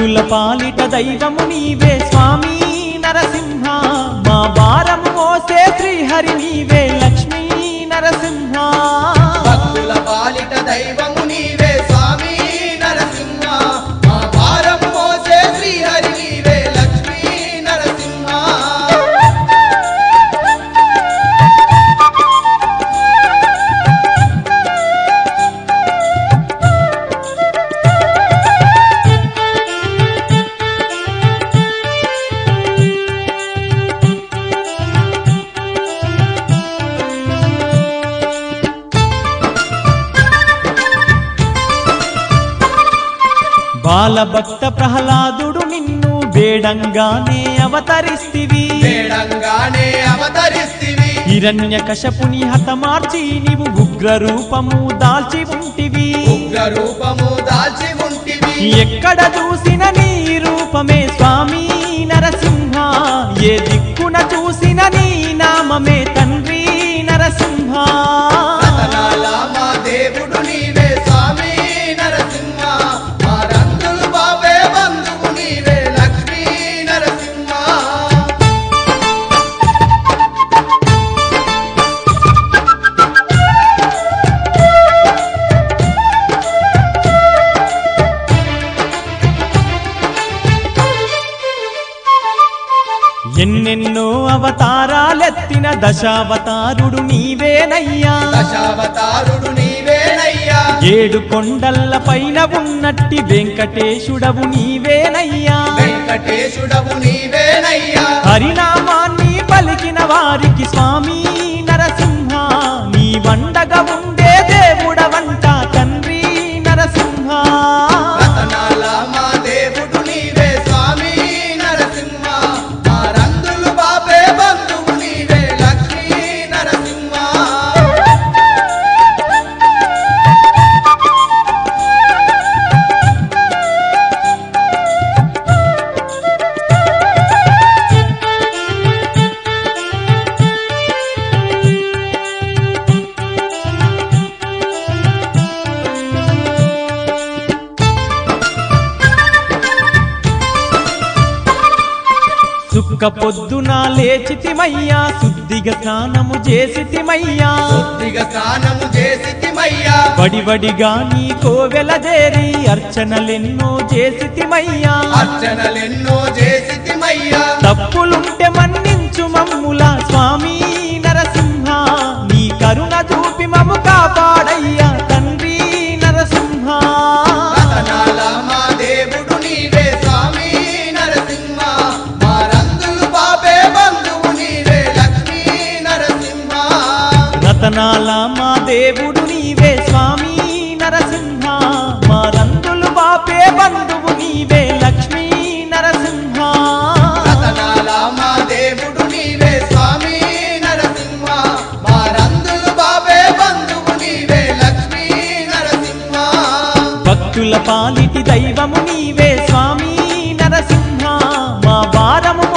భక్తుల పాలిట దైవము నీవే స్వామి నరసింహ మా భారము మోసే శ్రీహరి నీవే లక్ష్మీ నరసింహ భక్తుల పాలిట దైవము నీవే స్వామి నరసింహ మా భారం మోసే శ్రీహరి నీవే లక్ష్మీ నరసింహ బాలభక్త ప్రహ్లాదుడు నిన్ను వేడంగానే అవతరిస్తివి వేడంగానే అవతరిస్తివి హిరణ్య కశపుని హతమార్చి నీవు ఉగ్ర రూపము దాల్చి ఉంటివి ఉగ్ర రూపము దాల్చి ఉంటివి ఎక్కడ చూసిన నీ రూపమే స్వామి నరసింహ ఏ దిక్కున చూసిన నీ నామమే తండ్రి నరసింహ రతనాల మా దేవుడు నీవే స్వామి నరసింహ మా రంగులు బాబే బంధువు నీవే లక్ష్మీ నరసింహ ఎన్నెన్నో అవతారాలెత్తిన దశావతారుడు నీవేనయ్యా దశావతారుడు నీవేనయ్యా ఏడు కొండల్ల పైన ఉన్నట్టి వెంకటేశుడవు నీవేనయ్యా వెంకటేశుడవు నీవేనయ్యా హరినామాన్ని పలికిన వారికి స్వామి నరసింహ నీ వండగా ఉండే దేవుడవంట తండ్రి నరసింహ రతనాల మా దేవుడు నీవే స్వామి నరసింహ మా రంగులు బాబే బంధువు నీవే లక్ష్మీ నరసింహ సుక్క పొద్దున లేచితిమయ్యా శుద్ధిగా స్నానము చేసితిమయ్యా శుద్ధిగా స్నానము చేసితిమయ్యా వడివడిగా నీ కోవెల చేరి అర్చనలెన్నో చేసితిమయ్యా అర్చనలెన్నో చేసితిమయ్యా తప్పులుంటే మన్నించు మమ్ముల స్వామి నరసింహ నీ కరుణ చూపి మము కాపాడయ్యా తండ్రి నరసింహ రతనాల మా దేవుడు నీవే స్వామి నరసింహ మా రంగులు బాబే బంధువు నీవే లక్ష్మీ నరసింహ రతనాల మా దేవుడు నీవే స్వామి నరసింహ మా రంగులు బాపే బంధువు నీవే లక్ష్మీ నరసింహ రతనాల మా దేవుడు నీవే స్వామి నరసింహ మా రంగులు బాబే బంధువు నీవే లక్ష్మీ నరసింహ భక్తుల పాలిటి దైవము నీవే స్వామి నరసింహ మా భారము